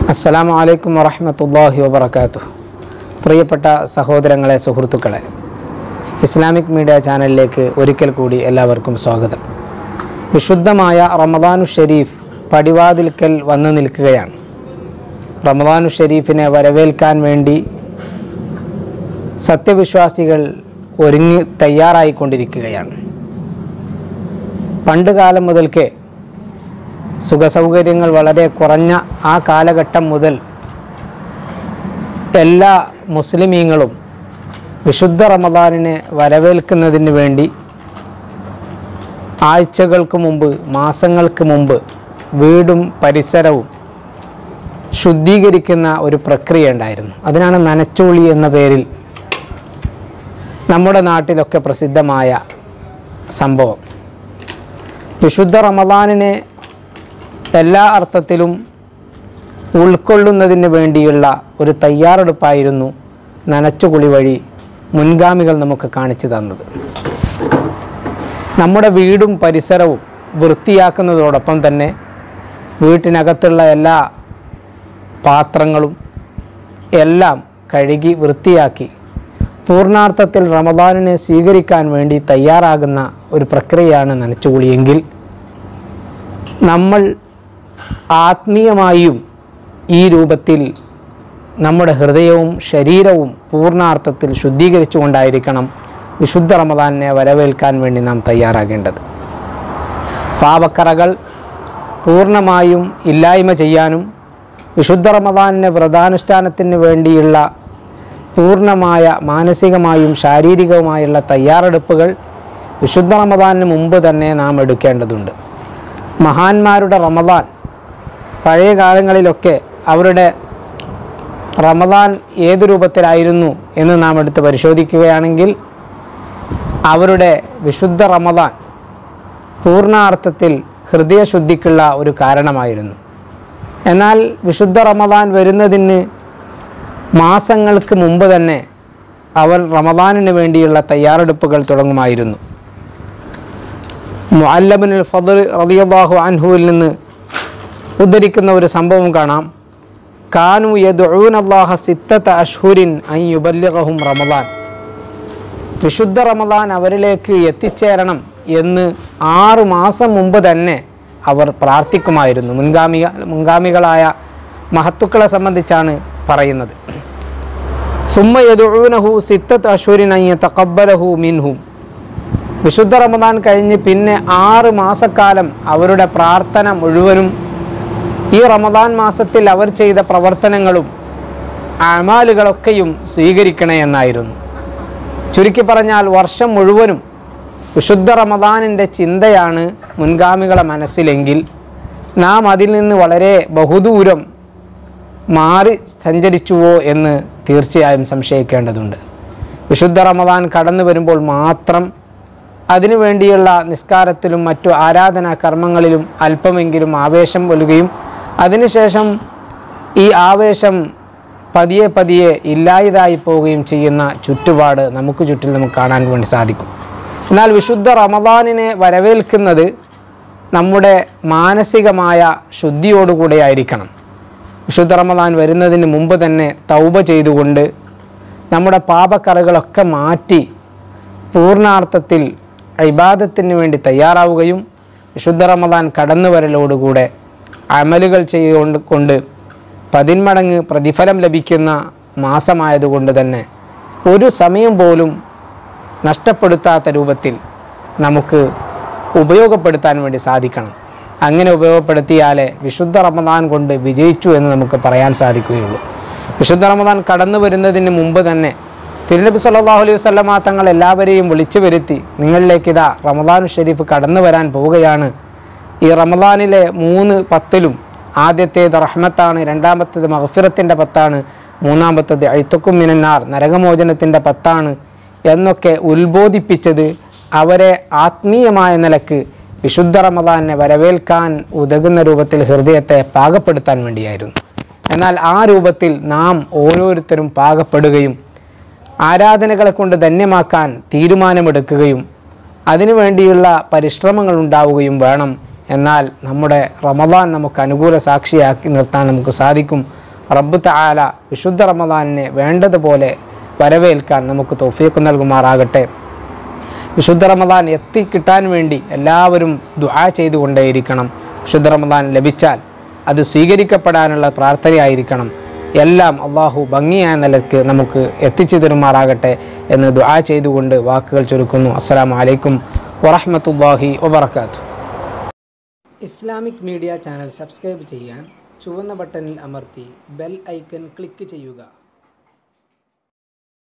അസ്സലാമു അലൈക്കും വറഹമത്തല്ലാഹി വബർക്കാത്തു പ്രിയപ്പെട്ട സഹോദരങ്ങളെ സുഹൃത്തുക്കളെ ഇസ്ലാമിക് മീഡിയ ചാനലിലേക്ക് ഒരിക്കൽ കൂടി എല്ലാവർക്കും സ്വാഗതം വിശുദ്ധമായ റമദാനു ഷരീഫ് പടിവാതിൽക്കൽ വന്നു നിൽക്കുകയാണ് റമദാനു ഷരീഫിനെ വരവേൽക്കാൻ വേണ്ടി സത്യവിശ്വാസികൾ ഒരുങ്ങി തയ്യാറായിക്കൊണ്ടിരിക്കുകയാണ് പണ്ട് കാലം മുതൽക്കേ സുഖസൗകര്യങ്ങൾ വളരെ കുറഞ്ഞ ആ കാലഘട്ടം മുതൽ എല്ലാ മുസ്ലിമീങ്ങളും വിശുദ്ധ റമദാനിനെ വരവേൽക്കുന്നതിന് വേണ്ടി ആഴ്ചകൾക്ക് മുമ്പ് മാസങ്ങൾക്ക് മുമ്പ് വീടും പരിസരവും ശുദ്ധീകരിക്കുന്ന ഒരു പ്രക്രിയ ഉണ്ടായിരുന്നു അതിനാണ് നനച്ചോളി എന്ന പേരിൽ നമ്മുടെ നാട്ടിലൊക്കെ പ്രസിദ്ധമായ സംഭവം വിശുദ്ധ റമദാനിനെ എല്ലാ അർത്ഥത്തിലും ഉൾക്കൊള്ളുന്നതിന് വേണ്ടിയുള്ള ഒരു തയ്യാറെടുപ്പായിരുന്നു നനച്ചുകുളി വഴി മുൻഗാമികൾ നമുക്ക് കാണിച്ചു തന്നത് നമ്മുടെ വീടും പരിസരവും വൃത്തിയാക്കുന്നതോടൊപ്പം തന്നെ വീട്ടിനകത്തുള്ള എല്ലാ പാത്രങ്ങളും എല്ലാം കഴുകി വൃത്തിയാക്കി പൂർണാർത്ഥത്തിൽ റമദാനിനെ സ്വീകരിക്കാൻ വേണ്ടി തയ്യാറാകുന്ന ഒരു പ്രക്രിയയാണ് നനച്ചുകുളിയെങ്കിൽ നമ്മൾ ആത്മീയമായും ഈ രൂപത്തിൽ നമ്മുടെ ഹൃദയവും ശരീരവും പൂർണ്ണാർത്ഥത്തിൽ ശുദ്ധീകരിച്ചുകൊണ്ടായിരിക്കണം വിശുദ്ധ റമദാനിനെ വരവേൽക്കാൻ വേണ്ടി നാം തയ്യാറാകേണ്ടത് പാപക്കറകൾ പൂർണ്ണമായും ഇല്ലായ്മ ചെയ്യാനും വിശുദ്ധ റമദാനിൻ്റെ വ്രതാനുഷ്ഠാനത്തിന് വേണ്ടിയുള്ള പൂർണ്ണമായ മാനസികമായും ശാരീരികവുമായുള്ള തയ്യാറെടുപ്പുകൾ വിശുദ്ധ റമദാനിന് മുമ്പ് തന്നെ നാം എടുക്കേണ്ടതുണ്ട് മഹാന്മാരുടെ റമദാൻ പഴയ കാലങ്ങളിലൊക്കെ അവരുടെ റമദാൻ ഏത് രൂപത്തിലായിരുന്നു എന്ന് നാം എടുത്ത് പരിശോധിക്കുകയാണെങ്കിൽ അവരുടെ വിശുദ്ധ റമദാൻ പൂർണ്ണാർത്ഥത്തിൽ ഹൃദയശുദ്ധിക്കുള്ള ഒരു കാരണമായിരുന്നു എന്നാൽ വിശുദ്ധ റമദാൻ വരുന്നതിന് മാസങ്ങൾക്ക് മുമ്പ് തന്നെ അവർ റമദാനിന് വേണ്ടിയുള്ള തയ്യാറെടുപ്പുകൾ തുടങ്ങുമായിരുന്നു മുഅല്ലബിനുൽ ഫദർ റളിയല്ലാഹു അൻഹുവിൽ നിന്ന് ഉദ്ധരിക്കുന്ന ഒരു സംഭവം കാണാം കാനു യദ്ഊന അല്ലാഹ സിത്തത അഷ്ഹുരിൻ അൻ യുബല്ലിഗഹും റമദാൻ വിശുദ്ധ റമദാൻ അവരിലേക്ക് എത്തിച്ചേരണം എന്ന് ആറു മാസം മുമ്പ് തന്നെ അവർ പ്രാർത്ഥിക്കുമായിരുന്നു മുൻഗാമിക മുൻഗാമികളായ മഹത്തുക്കളെ സംബന്ധിച്ചാണ് പറയുന്നത് സുമ്മ യദ്ഊനഹു സിത്തത്ത് അഷ്ഹുരിൻ അൻ യതഖബ്ബലഹു മിൻഹും വിശുദ്ധ റമദാൻ കഴിഞ്ഞ് പിന്നെ ആറ് മാസക്കാലം അവരുടെ പ്രാർത്ഥന മുഴുവനും ഈ റമദാൻ മാസത്തിൽ അവർ ചെയ്ത പ്രവർത്തനങ്ങളും അമാലുകളൊക്കെയും സ്വീകരിക്കണേ എന്നായിരുന്നു ചുരുക്കി പറഞ്ഞാൽ വർഷം മുഴുവനും വിശുദ്ധ റമദാനിൻ്റെ ചിന്തയാണ് മുൻഗാമികളെ മനസ്സിലെങ്കിൽ നാം അതിൽ നിന്ന് വളരെ ബഹുദൂരം മാറി സഞ്ചരിച്ചുവോ എന്ന് തീർച്ചയായും സംശയിക്കേണ്ടതുണ്ട് വിശുദ്ധ റമദാൻ കടന്നു വരുമ്പോൾ മാത്രം അതിനു വേണ്ടിയുള്ള നിസ്കാരത്തിലും മറ്റു ആരാധനാ കർമ്മങ്ങളിലും അല്പമെങ്കിലും ആവേശം വലുകയും അതിനുശേഷം ഈ ആവേശം പതിയെ പതിയെ ഇല്ലായതായി പോവുകയും ചെയ്യുന്ന ചുറ്റുപാട് നമുക്ക് ചുറ്റിൽ നമുക്ക് കാണാൻ വേണ്ടി സാധിക്കും എന്നാൽ വിശുദ്ധ റമദാനിനെ വരവേൽക്കുന്നത് നമ്മുടെ മാനസികമായ ശുദ്ധിയോടുകൂടെ ആയിരിക്കണം വിശുദ്ധ റമദാൻ വരുന്നതിന് മുമ്പ് തന്നെ തൗബ ചെയ്തുകൊണ്ട് നമ്മുടെ പാപക്കറകളൊക്കെ മാറ്റി പൂർണ്ണാർത്ഥത്തിൽ ഇബാദത്തിന് വേണ്ടി തയ്യാറാവുകയും വിശുദ്ധ റമദാൻ കടന്നു വരലോടുകൂടെ അമലുകൾ ചെയ്തുകൊണ്ട് കൊണ്ട് പതിന്മടങ്ങ് പ്രതിഫലം ലഭിക്കുന്ന മാസമായതുകൊണ്ട് തന്നെ ഒരു സമയം പോലും നഷ്ടപ്പെടുത്താത്ത രൂപത്തിൽ നമുക്ക് ഉപയോഗപ്പെടുത്താൻ വേണ്ടി സാധിക്കണം അങ്ങനെ ഉപയോഗപ്പെടുത്തിയാലേ വിശുദ്ധ റമദാൻ കൊണ്ട് വിജയിച്ചു എന്ന് നമുക്ക് പറയാൻ സാധിക്കുകയുള്ളൂ വിശുദ്ധ റമദാൻ കടന്നു വരുന്നതിന് മുമ്പ് തന്നെ തിരുനബി സല്ലല്ലാഹു അലൈഹി വസല്ലമ തങ്ങൾ എല്ലാവരെയും വിളിച്ചു വരുത്തി നിങ്ങളിലേക്ക് ഇതാ റമദാൻ ഷരീഫ് കടന്നു വരാൻ പോവുകയാണ് ഈ റമദാനിലെ മൂന്ന് പത്തിലും ആദ്യത്തേത് റഹ്മത്താണ് രണ്ടാമത്തേത് മഹഫിറത്തിൻ്റെ പത്താണ് മൂന്നാമത്തേത് അഴുത്തക്കും മിനന്നാർ നരകമോചനത്തിൻ്റെ പത്താണ് എന്നൊക്കെ ഉത്ബോധിപ്പിച്ചത് അവരെ ആത്മീയമായ നിലക്ക് വിശുദ്ധ റമദാനെ വരവേൽക്കാൻ ഉതകുന്ന രൂപത്തിൽ ഹൃദയത്തെ പാകപ്പെടുത്താൻ വേണ്ടിയായിരുന്നു എന്നാൽ ആ രൂപത്തിൽ നാം ഓരോരുത്തരും പാകപ്പെടുകയും ആരാധനകളെ കൊണ്ട് ധന്യമാക്കാൻ തീരുമാനമെടുക്കുകയും അതിനുവേണ്ടിയുള്ള പരിശ്രമങ്ങൾ ഉണ്ടാവുകയും വേണം എന്നാൽ നമ്മുടെ റമദാൻ നമുക്ക് അനുകൂല സാക്ഷിയാക്കി നിർത്താൻ നമുക്ക് സാധിക്കും റബ്ബ് തആല വിശുദ്ധ റമദാനിനെ വേണ്ടതുപോലെ വരവേൽക്കാൻ നമുക്ക് തൗഫീഖ് നൽകുമാറാകട്ടെ വിശുദ്ധ റമദാൻ എത്തിക്കിട്ടാൻ വേണ്ടി എല്ലാവരും ദുആ ചെയ്തുകൊണ്ടേയിരിക്കണം വിശുദ്ധ റമദാൻ ലഭിച്ചാൽ അത് സ്വീകരിക്കപ്പെടാനുള്ള പ്രാർത്ഥനയായിരിക്കണം എല്ലാം അള്ളാഹു ഭംഗിയായ നിലയ്ക്ക് നമുക്ക് എത്തിച്ചു തരുമാറാകട്ടെ എന്ന് ദുആ ചെയ്തുകൊണ്ട് വാക്കുകൾ ചുരുക്കുന്നു അസ്സലാമു അലൈക്കും വറഹ്മത്തുള്ളാഹി വബർക്കാത്തു ഇസ്ലാമിക് മീഡിയ ചാനൽ സബ്സ്ക്രൈബ് ചെയ്യാൻ ചുവന്ന ബട്ടണിൽ അമർത്തി ബെൽ ഐക്കൺ ക്ലിക്ക് ചെയ്യുക